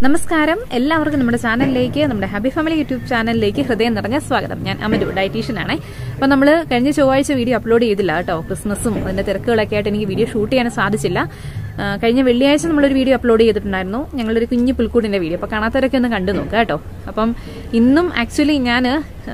നമസ്കാരം എല്ലാവർക്കും നമ്മുടെ ചാനലിലേക്ക് നമ്മുടെ ഹാപ്പി ഫാമിലി യൂട്യൂബ് ചാനലിലേക്ക് ഹൃദയം നിറഞ്ഞ സ്വാഗതം ഞാൻ അമരു ഡയറ്റീഷ്യൻ ആണേ അപ്പോൾ നമ്മൾ കഴിഞ്ഞ ചൊവ്വാഴ്ച വീഡിയോ അപ്ലോഡ് ചെയ്തില്ല കേട്ടോ ക്രിസ്മസും അതിന്റെ തിരക്കുകളൊക്കെ ആയിട്ട് എനിക്ക് വീഡിയോ ഷൂട്ട് ചെയ്യാൻ സാധിച്ചില്ല ആ, കഴിഞ്ഞ വെള്ളിയാഴ്ച നമ്മളൊരു വീഡിയോ അപ്ലോഡ് ചെയ്തിട്ടുണ്ടായിരുന്നു ഞങ്ങളൊരു കുഞ്ഞു പുൽക്കൂടിന്റെ വീഡിയോ അപ്പോൾ കാണാത്തവരൊക്കെ ഒന്ന് കണ്ടു നോക്കുക കേട്ടോ അപ്പം ഇന്നും ആക്ച്വലി ഞാൻ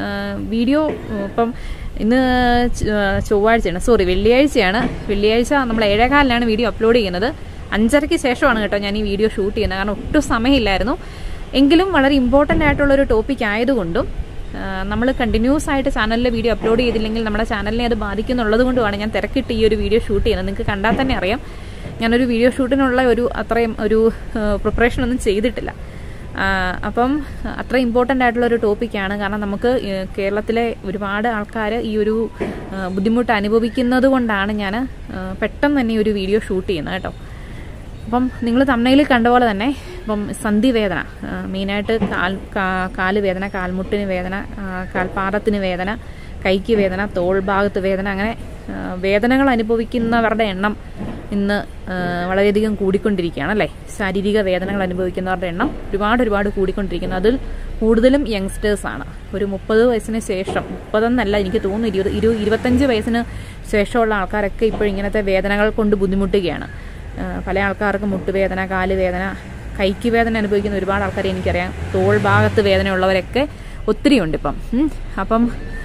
വീഡിയോ ഇപ്പം ഇന്ന് ച- ചൊവ്വാഴ്ചയാണ് സോറി വെള്ളിയാഴ്ചയാണ് വെള്ളിയാഴ്ച നമ്മൾ ഏഴേകാലിലാണ് വീഡിയോ അപ്ലോഡ് ചെയ്യുന്നത് അഞ്ചരയ്ക്ക് ശേഷമാണ് കേട്ടോ ഞാൻ ഈ വീഡിയോ ഷൂട്ട് ചെയ്യുന്നത് കാരണം ഒട്ടും സമയമില്ലായിരുന്നു എങ്കിലും വളരെ ഇമ്പോർട്ടൻ്റ് ആയിട്ടുള്ള ഒരു ടോപ്പിക് ആയതുകൊണ്ടും നമ്മൾ കണ്ടിന്യൂസ് ആയിട്ട് ചാനലിൽ വീഡിയോ അപ്ലോഡ് ചെയ്തില്ലെങ്കിൽ നമ്മുടെ ചാനലിനെ അത് ബാധിക്കുന്നുള്ളത് കൊണ്ടുമാണ് ഞാൻ തിരക്കിട്ട് ഈ ഒരു വീഡിയോ ഷൂട്ട് ചെയ്യുന്നത് നിങ്ങൾക്ക് കണ്ടാൽ തന്നെ അറിയാം ഞാനൊരു വീഡിയോ ഷൂട്ടിനുള്ള ഒരു അത്രയും ഒരു പ്രിപ്പറേഷൻ ഒന്നും ചെയ്തിട്ടില്ല ആ, അപ്പം അത്ര ഇമ്പോർട്ടൻ്റ് ആയിട്ടുള്ള ഒരു ടോപ്പിക്കാണ് കാരണം നമുക്ക് ഏ, കേരളത്തിലെ ഒരുപാട് ആൾക്കാർ ഈ ഒരു ആ, ബുദ്ധിമുട്ട് അനുഭവിക്കുന്നത് കൊണ്ടാണ് ഞാൻ പെട്ടെന്ന് തന്നെ ഈ ഒരു വീഡിയോ ഷൂട്ട് ചെയ്യുന്നത് കേട്ടോ അപ്പം നിങ്ങൾ തമ്മനയിൽ കണ്ട പോലെ തന്നെ ഇപ്പം സന്ധി വേദന ആ, മെയിനായിട്ട് കാൽ കാ- കാല് വേദന കാൽമുട്ടിന് വേദന ആ, കാൽപാദത്തിന് വേദന കൈക്ക് വേദന തോൾ ഭാഗത്ത് വേദന അങ്ങനെ ആ, വേദനകൾ അനുഭവിക്കുന്നവരുടെ എണ്ണം ഇന്ന് ആ, വളരെയധികം കൂടിക്കൊണ്ടിരിക്കുകയാണ് അല്ലേ ശാരീരിക വേദനകൾ അനുഭവിക്കുന്നവരുടെ എണ്ണം ഒരുപാട് ഒരുപാട് കൂടിക്കൊണ്ടിരിക്കുന്നു അതിൽ കൂടുതലും യങ്സ്റ്റേഴ്സാണ് ഒരു മുപ്പത് വയസ്സിന് ശേഷം മുപ്പതെന്നല്ല എനിക്ക് തോന്നുന്നു ഇരുപത് ഇരു ഇരുപത്തഞ്ച് വയസ്സിന് ശേഷമുള്ള ആൾക്കാരൊക്കെ ഇപ്പോൾ ഇങ്ങനത്തെ വേദനകൾ കൊണ്ട് ബുദ്ധിമുട്ടുകയാണ് ആ, പല ആൾക്കാർക്കും മുട്ടുവേദന കാലുവേദന കൈക്ക് വേദന അനുഭവിക്കുന്ന ഒരുപാട് ആൾക്കാരെ എനിക്കറിയാം തോൾ ഭാഗത്ത് വേദനയുള്ളവരൊക്കെ ഒത്തിരി ഉണ്ട് ഇപ്പം ഉം. അപ്പം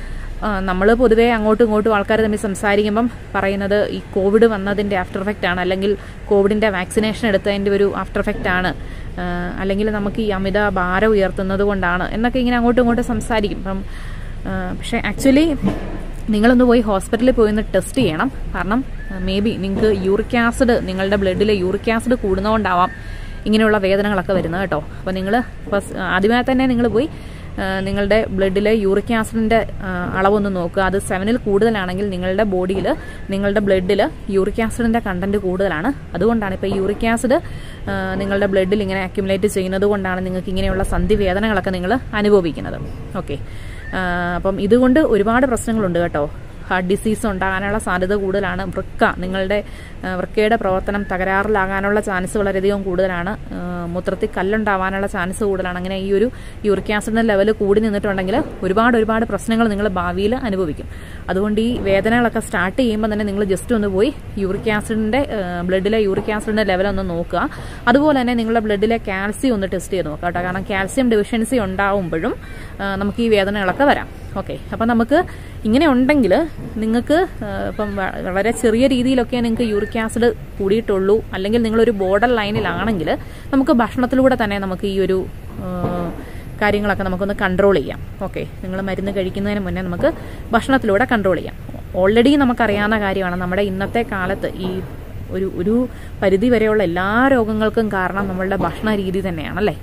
നമ്മൾ പൊതുവേ അങ്ങോട്ടും ഇങ്ങോട്ടും ആൾക്കാർ തമ്മിൽ സംസാരിക്കുമ്പം പറയുന്നത് ഈ കോവിഡ് വന്നതിൻ്റെ ആഫ്റ്റർ എഫക്റ്റ് ആണ് അല്ലെങ്കിൽ കോവിഡിൻ്റെ വാക്സിനേഷൻ എടുത്തതിൻ്റെ ഒരു ആഫ്റ്റർ എഫക്റ്റ് ആണ് ആ, അല്ലെങ്കിൽ നമുക്ക് ഈ അമിത ഭാരം ഉയർത്തുന്നത് കൊണ്ടാണ് എന്നൊക്കെ ഇങ്ങനെ അങ്ങോട്ടും ഇങ്ങോട്ടും സംസാരിക്കും അപ്പം ആ, പക്ഷേ ആക്ച്വലി നിങ്ങളൊന്ന് പോയി ഹോസ്പിറ്റലിൽ പോയി ഒന്ന് ടെസ്റ്റ് ചെയ്യണം കാരണം മേ ബി നിങ്ങൾക്ക് യൂറിക് ആസിഡ് നിങ്ങളുടെ ബ്ലഡിൽ യൂറിക് ആസിഡ് കൂടുന്നതുകൊണ്ടാവാം ഇങ്ങനെയുള്ള വേദനകളൊക്കെ വരുന്നത് കേട്ടോ അപ്പോൾ നിങ്ങൾ ഫസ്റ്റ് ആദ്യമായി തന്നെ നിങ്ങൾ പോയി ആ, നിങ്ങളുടെ ബ്ലഡിലെ യൂറിക് ആസിഡിൻ്റെ അളവൊന്ന് നോക്കുക അത് സെവനിൽ കൂടുതലാണെങ്കിൽ നിങ്ങളുടെ ബോഡിയിൽ നിങ്ങളുടെ ബ്ലഡിൽ യൂറിക് ആസിഡിൻ്റെ കണ്ടന്റ് കൂടുതലാണ് അതുകൊണ്ടാണ് ഇപ്പോൾ യൂറിക് ആസിഡ് ആ, നിങ്ങളുടെ ബ്ലഡിൽ ഇങ്ങനെ അക്യുമുലേറ്റ് ചെയ്യുന്നത് കൊണ്ടാണ് നിങ്ങൾക്ക് ഇങ്ങനെയുള്ള സന്ധി വേദനകളൊക്കെ നിങ്ങൾ അനുഭവിക്കുന്നത് ഓക്കെ അപ്പം ഇതുകൊണ്ട് ഒരുപാട് പ്രശ്നങ്ങളുണ്ട് കേട്ടോ ഹാർട്ട് ഡിസീസ് ഉണ്ടാകാനുള്ള സാധ്യത കൂടുതലാണ് വൃക്ക നിങ്ങളുടെ ആ, വൃക്കയുടെ പ്രവർത്തനം തകരാറിലാകാനുള്ള ചാൻസ് വളരെയധികം കൂടുതലാണ് ആ, മൂത്രത്തിൽ കല്ലുണ്ടാവാനുള്ള ചാൻസ് കൂടുതലാണ് അങ്ങനെ ഈ ഒരു യൂറിക് ആസിഡിന്റെ ലെവൽ കൂടി നിന്നിട്ടുണ്ടെങ്കിൽ ഒരുപാട് ഒരുപാട് പ്രശ്നങ്ങൾ നിങ്ങൾ ഭാവിയിൽ അനുഭവിക്കും അതുകൊണ്ട് ഈ വേദനകളൊക്കെ സ്റ്റാർട്ട് ചെയ്യുമ്പോൾ തന്നെ നിങ്ങൾ ജസ്റ്റ് ഒന്ന് പോയി യൂറിക് ആസിഡിന്റെ ബ്ലഡിലെ യൂറിക് ആസിഡിന്റെ ലെവൽ ഒന്ന് നോക്കുക അതുപോലെ തന്നെ നിങ്ങളുടെ ബ്ലഡിലെ കാൽസ്യം ഒന്ന് ടെസ്റ്റ് ചെയ്ത് നോക്കുക കേട്ടോ കാരണം കാൽസ്യം ഡെഫിഷ്യൻസി ഉണ്ടാവുമ്പോഴും ആ, നമുക്ക് ഈ വേദനകളൊക്കെ വരാം ഓക്കെ അപ്പം നമുക്ക് ഇങ്ങനെ ഉണ്ടെങ്കിൽ നിങ്ങൾക്ക് ആ, ഇപ്പം വ- വളരെ ചെറിയ രീതിയിലൊക്കെ നിങ്ങൾക്ക് യൂറിക് ആസിഡ് കൂടിയിട്ടുള്ളൂ അല്ലെങ്കിൽ നിങ്ങളൊരു ബോർഡർ ലൈനിലാണെങ്കിൽ നമുക്ക് ഭക്ഷണത്തിലൂടെ തന്നെ നമുക്ക് ഈ ഒരു ആ, കാര്യങ്ങളൊക്കെ നമുക്കൊന്ന് കൺട്രോൾ ചെയ്യാം ഓക്കെ നിങ്ങൾ മരുന്ന് കഴിക്കുന്നതിന് മുന്നേ നമുക്ക് ഭക്ഷണത്തിലൂടെ കൺട്രോൾ ചെയ്യാം ഓൾറെഡി നമുക്കറിയാവുന്ന കാര്യമാണ് നമ്മുടെ ഇന്നത്തെ കാലത്ത് ഈ ഒരു ഒരു പരിധി വരെയുള്ള എല്ലാ രോഗങ്ങൾക്കും കാരണം നമ്മളുടെ ഭക്ഷണ രീതി തന്നെയാണല്ലേ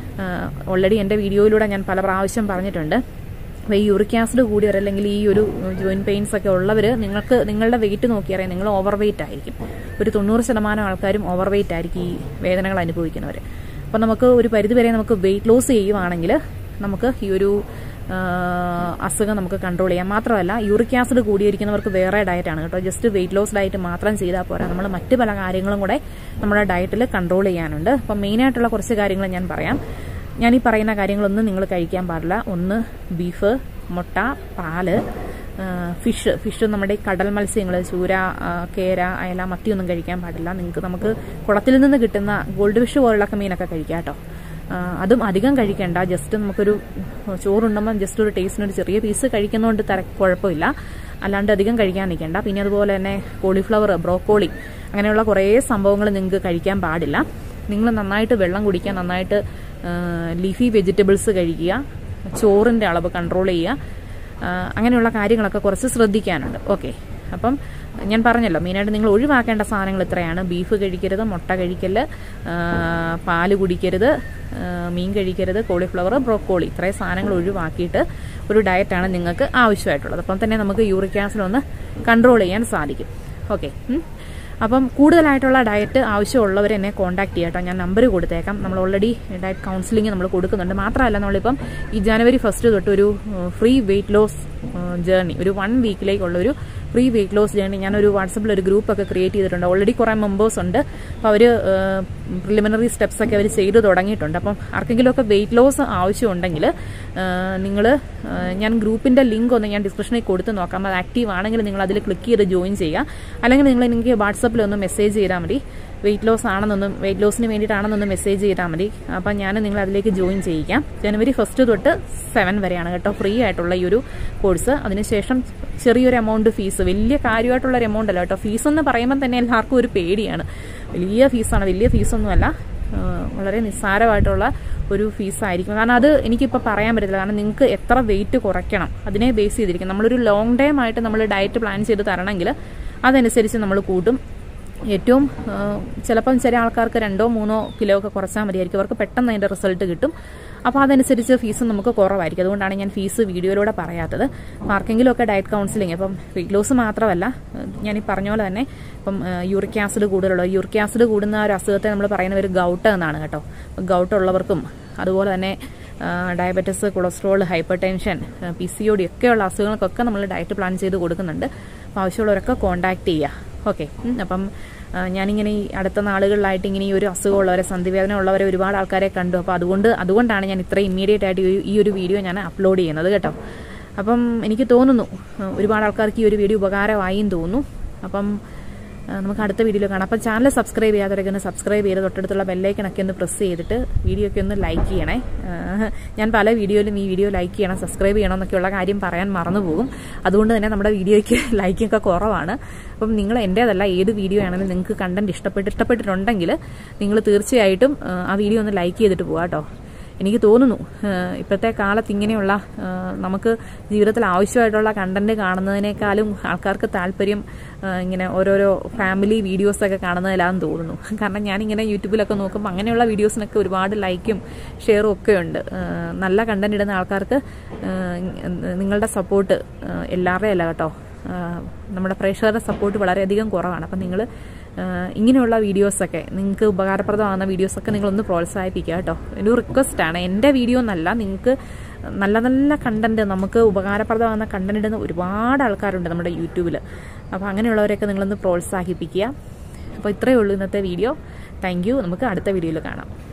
ഓൾറെഡി എൻ്റെ വീഡിയോയിലൂടെ ഞാൻ പല പ്രാവശ്യം പറഞ്ഞിട്ടുണ്ട് അപ്പോൾ ഈ യൂറിക് ആസിഡ് കൂടിയവർ അല്ലെങ്കിൽ ഈ ഒരു ജോയിന്റ് പെയിൻസ് ഒക്കെ ഉള്ളവർ നിങ്ങൾക്ക് നിങ്ങളുടെ വെയിറ്റ് നോക്കിയറിയാം നിങ്ങൾ ഓവർ വെയിറ്റ് ആയിരിക്കും ഒരു തൊണ്ണൂറ് ശതമാനം ആൾക്കാരും ഓവർ വെയിറ്റ് ആയിരിക്കും ഈ വേദനകൾ അനുഭവിക്കുന്നവർ അപ്പം നമുക്ക് ഒരു പരിധി വരെ നമുക്ക് വെയിറ്റ് ലോസ് ചെയ്യുവാണെങ്കിൽ നമുക്ക് ഈ ഒരു ആ, അസുഖം നമുക്ക് കൺട്രോൾ ചെയ്യാം മാത്രമല്ല യൂറിക് ആസിഡ് കൂടിയിരിക്കുന്നവർക്ക് വേറെ ഡയറ്റാണ് കേട്ടോ ജസ്റ്റ് വെയിറ്റ് ലോസ് ഡയറ്റ് മാത്രം ചെയ്താൽ പോരാ നമ്മൾ മറ്റ് പല കാര്യങ്ങളും കൂടെ നമ്മുടെ ഡയറ്റിൽ കൺട്രോൾ ചെയ്യാനുണ്ട് അപ്പം മെയിനായിട്ടുള്ള കുറച്ച് കാര്യങ്ങൾ ഞാൻ പറയാം ഞാൻ ഈ പറയുന്ന കാര്യങ്ങളൊന്നും നിങ്ങൾ കഴിക്കാൻ പാടില്ല ഒന്ന് ബീഫ് മുട്ട പാല് ആ, ഫിഷ് ഫിഷ് നമ്മുടെ ഈ കടൽ മത്സ്യങ്ങൾ ചൂര ആ, കേര അയല മത്തിയൊന്നും കഴിക്കാൻ പാടില്ല നിങ്ങൾക്ക് നമുക്ക് കുളത്തിൽ നിന്ന് കിട്ടുന്ന ഗോൾഡ് ഫിഷ് പോലുള്ളൊക്കെ മീനൊക്കെ കഴിക്കാം കേട്ടോ ആ, അതും അധികം കഴിക്കേണ്ട ജസ്റ്റ് നമുക്കൊരു ചോറുണ്ടുമ്പോൾ ജസ്റ്റ് ഒരു ടേസ്റ്റിന് ഒരു ചെറിയ പീസ് കഴിക്കുന്നതുകൊണ്ട് തര കുഴപ്പമില്ല അല്ലാണ്ട് അധികം കഴിക്കാൻ നിൽക്കേണ്ട പിന്നെ അതുപോലെ തന്നെ കോളിഫ്ലവർ ബ്രോക്കോളി അങ്ങനെയുള്ള കുറേ സംഭവങ്ങൾ നിങ്ങൾക്ക് കഴിക്കാൻ പാടില്ല നിങ്ങൾ നന്നായിട്ട് വെള്ളം കുടിക്കുക നന്നായിട്ട് ലീഫി വെജിറ്റബിൾസ് കഴിക്കുക ചോറിൻ്റെ അളവ് കൺട്രോൾ ചെയ്യുക ആ, അങ്ങനെയുള്ള കാര്യങ്ങളൊക്കെ കുറച്ച് ശ്രദ്ധിക്കാനുണ്ട് ഓക്കെ അപ്പം ഞാൻ പറഞ്ഞല്ലോ മെയിനായിട്ട് നിങ്ങൾ ഒഴിവാക്കേണ്ട സാധനങ്ങൾ ഇത്രയാണ് ബീഫ് കഴിക്കരുത് മുട്ട കഴിക്കല് ആ, പാല് കുടിക്കരുത് ആ, മീൻ കഴിക്കരുത് കോളിഫ്ലവർ ബ്രോക്കോളി ഇത്രയും സാധനങ്ങൾ ഒഴിവാക്കിയിട്ട് ഒരു ഡയറ്റാണ് നിങ്ങൾക്ക് ആവശ്യമായിട്ടുള്ളത് അപ്പം തന്നെ നമുക്ക് യൂറിക് ആസിഡ് ഒന്ന് കൺട്രോൾ ചെയ്യാൻ സാധിക്കും ഓക്കെ അപ്പം കൂടുതലായിട്ടുള്ള ഡയറ്റ് ആവശ്യമുള്ളവർ എന്നെ കോൺടാക്ട് ചെയ്യാം കേട്ടോ ഞാൻ നമ്പർ കൊടുത്തേക്കാം നമ്മൾ ഓൾറെഡി ഡയറ്റ് കൗൺസിലിംഗ് നമ്മൾ കൊടുക്കുന്നുണ്ട് മാത്രമല്ല നമ്മളിപ്പം ഈ ജനുവരി ഫസ്റ്റ് തൊട്ട് ഒരു ഫ്രീ വെയിറ്റ് ലോസ് ജേർണി ഒരു വൺ വീക്കിലേക്കുള്ള ഒരു പ്രീ വെയിറ്റ് ലോസ് ജേർണി ഞാനൊരു വാട്സപ്പിൽ ഒരു ഗ്രൂപ്പ് ഒക്കെ ക്രിയേറ്റ് ചെയ്തിട്ടുണ്ട് ഓൾറെഡി കുറേ മെമ്പേഴ്സ് ഉണ്ട് അപ്പോൾ അവർ പ്രിലിമിനറി സ്റ്റെപ്സ് ഒക്കെ അവർ ചെയ്തു തുടങ്ങിയിട്ടുണ്ട് അപ്പം ആർക്കെങ്കിലുമൊക്കെ വെയിറ്റ് ലോസ് ആവശ്യമുണ്ടെങ്കിൽ നിങ്ങൾ ഞാൻ ഗ്രൂപ്പിൻ്റെ ലിങ്ക് ഒന്ന് ഞാൻ ഡിസ്ക്രിപ്ഷനിൽ കൊടുത്ത് നോക്കാം അത് ആക്റ്റീവ് ആണെങ്കിൽ നിങ്ങൾ അതിൽ ക്ലിക്ക് ചെയ്ത് ജോയിൻ ചെയ്യുക അല്ലെങ്കിൽ നിങ്ങൾ എനിക്ക് വാട്സപ്പിൽ ഒന്ന് മെസ്സേജ് ചെയ്താൽ മതി വെയിറ്റ് ലോസ് ആണെന്നൊന്നും വെയിറ്റ് ലോസിന് വേണ്ടിയിട്ടാണെന്നൊന്ന് മെസ്സേജ് ചെയ്താൽ മതി അപ്പം ഞാൻ നിങ്ങൾ അതിലേക്ക് ജോയിൻ ചെയ്യിക്കാം ജനുവരി ഫസ്റ്റ് തൊട്ട് സെവൻ വരെയാണ് കേട്ടോ ഫ്രീ ആയിട്ടുള്ള ഈ ഒരു കോഴ്സ് അതിനുശേഷം ചെറിയൊരു എമൗണ്ട് ഫീസ് വലിയ കാര്യമായിട്ടുള്ള ഒരു എമൗണ്ട് അല്ല കേട്ടോ ഫീസ് എന്ന് പറയുമ്പോൾ തന്നെ എല്ലാവർക്കും ഒരു പേടിയാണ് വലിയ ഫീസാണ് വലിയ ഫീസൊന്നുമല്ല വളരെ നിസ്സാരമായിട്ടുള്ള ഒരു ഫീസായിരിക്കും കാരണം അത് എനിക്കിപ്പോൾ പറയാൻ പറ്റത്തില്ല കാരണം നിങ്ങൾക്ക് എത്ര വെയിറ്റ് കുറയ്ക്കണം അതിനെ ബേസ് ചെയ്തിരിക്കും നമ്മളൊരു ലോങ് ടൈം ആയിട്ട് നമ്മൾ ഡയറ്റ് പ്ലാൻ ചെയ്ത് തരണമെങ്കിൽ അതനുസരിച്ച് നമ്മൾ കൂട്ടും ഏറ്റവും ചിലപ്പം ചില ആൾക്കാർക്ക് രണ്ടോ മൂന്നോ കിലോ ഒക്കെ കുറച്ചാൽ മതിയായിരിക്കും അവർക്ക് പെട്ടെന്ന് അതിൻ്റെ റിസൾട്ട് കിട്ടും അപ്പോൾ അതനുസരിച്ച് ഫീസ് നമുക്ക് കുറവായിരിക്കും അതുകൊണ്ടാണ് ഞാൻ ഫീസ് വീഡിയോയിലൂടെ പറയാത്തത് ആർക്കെങ്കിലും ഒക്കെ ഡയറ്റ് കൗൺസിലിംഗ് ഇപ്പം വെയിറ്റ് ലോസ് മാത്രമല്ല ഞാൻ ഈ പറഞ്ഞ പോലെ തന്നെ ഇപ്പം യൂറിക് ആസിഡ് കൂടുതലുള്ള യൂറിക് ആസിഡ് കൂടുന്ന ഒരു അസുഖത്തെ നമ്മൾ പറയുന്ന ഒരു ഗൗട്ട് എന്നാണ് കേട്ടോ ഗൗട്ട് ഉള്ളവർക്കും അതുപോലെ തന്നെ diabetes cholesterol hypertension P C O D ഒക്കെയുള്ള അസുഖങ്ങൾക്കൊക്കെ നമ്മൾ ഡയറ്റ് പ്ലാൻ ചെയ്ത് കൊടുക്കുന്നുണ്ട് അപ്പോൾ ആവശ്യമുള്ളവരൊക്കെ കോൺടാക്ട് ചെയ്യുക ഓക്കെ അപ്പം ഞാനിങ്ങനെ ഈ അടുത്ത നാളുകളിലായിട്ട് ഇങ്ങനെ ഈ ഒരു അസുഖമുള്ളവരെ സന്ധിവേദന ഉള്ളവരെ ഒരുപാട് ആൾക്കാരെ കണ്ടു അപ്പോൾ അതുകൊണ്ട് അതുകൊണ്ടാണ് ഞാൻ ഇത്ര ഇമ്മീഡിയറ്റ് ആയിട്ട് ഈ ഒരു വീഡിയോ ഞാൻ അപ്ലോഡ് ചെയ്യുന്നത് കേട്ടോ അപ്പം എനിക്ക് തോന്നുന്നു ഒരുപാട് ആൾക്കാർക്ക് ഈ ഒരു വീഡിയോ ഉപകാരമായും തോന്നുന്നു അപ്പം നമുക്ക് അടുത്ത വീഡിയോയിൽ കാണാം അപ്പം ചാനൽ സബ്സ്ക്രൈബ് ചെയ്യാത്തവരൊക്കെ ഒന്ന് സബ്സ്ക്രൈബ് ചെയ്ത് തൊട്ടടുത്തുള്ള ബെല്ലൈക്കണൊക്കെ ഒന്ന് പ്രസ് ചെയ്തിട്ട് വീഡിയോ ഒക്കെ ഒന്ന് ലൈക്ക് ചെയ്യണേ ഞാൻ പല വീഡിയോയിലും ഈ വീഡിയോ ലൈക്ക് ചെയ്യണം സബ്സ്ക്രൈബ് ചെയ്യണം എന്നൊക്കെയുള്ള കാര്യം പറയാൻ മറന്നു പോകും അതുകൊണ്ട് തന്നെ നമ്മുടെ വീഡിയോയ്ക്ക് ലൈക്കൊക്കെ കുറവാണ് അപ്പം നിങ്ങൾ എൻ്റേതല്ല ഏത് വീഡിയോ ആണെങ്കിലും നിങ്ങൾക്ക് കണ്ടന്റ് ഇഷ്ടപ്പെട്ട് ഇഷ്ടപ്പെട്ടിട്ടുണ്ടെങ്കിൽ നിങ്ങൾ തീർച്ചയായിട്ടും ആ വീഡിയോ ഒന്ന് ലൈക്ക് ചെയ്തിട്ട് പോകാം കേട്ടോ എനിക്ക് തോന്നുന്നു ഇപ്പോഴത്തെ കാലത്ത് ഇങ്ങനെയുള്ള നമുക്ക് ജീവിതത്തിൽ ആവശ്യമായിട്ടുള്ള കണ്ടന്റ് കാണുന്നതിനേക്കാളും ആൾക്കാർക്ക് താല്പര്യം ഇങ്ങനെ ഓരോരോ ഫാമിലി വീഡിയോസൊക്കെ കാണുന്നതിലാണെന്ന് തോന്നുന്നു കാരണം ഞാനിങ്ങനെ യൂട്യൂബിലൊക്കെ നോക്കുമ്പോൾ അങ്ങനെയുള്ള വീഡിയോസിനൊക്കെ ഒരുപാട് ലൈക്കും ഷെയറും ഒക്കെ ഉണ്ട് നല്ല കണ്ടന്റ് ഇടുന്ന ആൾക്കാർക്ക് നിങ്ങളുടെ സപ്പോർട്ട് എല്ലാവരുടെയും അല്ല കേട്ടോ നമ്മുടെ പ്രേക്ഷകരുടെ സപ്പോർട്ട് വളരെയധികം കുറവാണ് അപ്പം നിങ്ങൾ ഇങ്ങനെയുള്ള വീഡിയോസൊക്കെ നിങ്ങൾക്ക് ഉപകാരപ്രദമാകുന്ന വീഡിയോസൊക്കെ നിങ്ങളൊന്ന് പ്രോത്സാഹിപ്പിക്കുക കേട്ടോ ഒരു റിക്വസ്റ്റാണ് എൻ്റെ വീഡിയോ എന്നല്ല നിങ്ങൾക്ക് നല്ല നല്ല കണ്ടന്റ് നമുക്ക് ഉപകാരപ്രദമാകുന്ന കണ്ടന്റ് ഇടുന്ന ഒരുപാട് ആൾക്കാരുണ്ട് നമ്മുടെ യൂട്യൂബിൽ അപ്പോൾ അങ്ങനെയുള്ളവരെയൊക്കെ നിങ്ങളൊന്ന് പ്രോത്സാഹിപ്പിക്കുക അപ്പോൾ ഇത്രയേ ഉള്ളൂ ഇന്നത്തെ വീഡിയോ താങ്ക് നമുക്ക് അടുത്ത വീഡിയോയിൽ കാണാം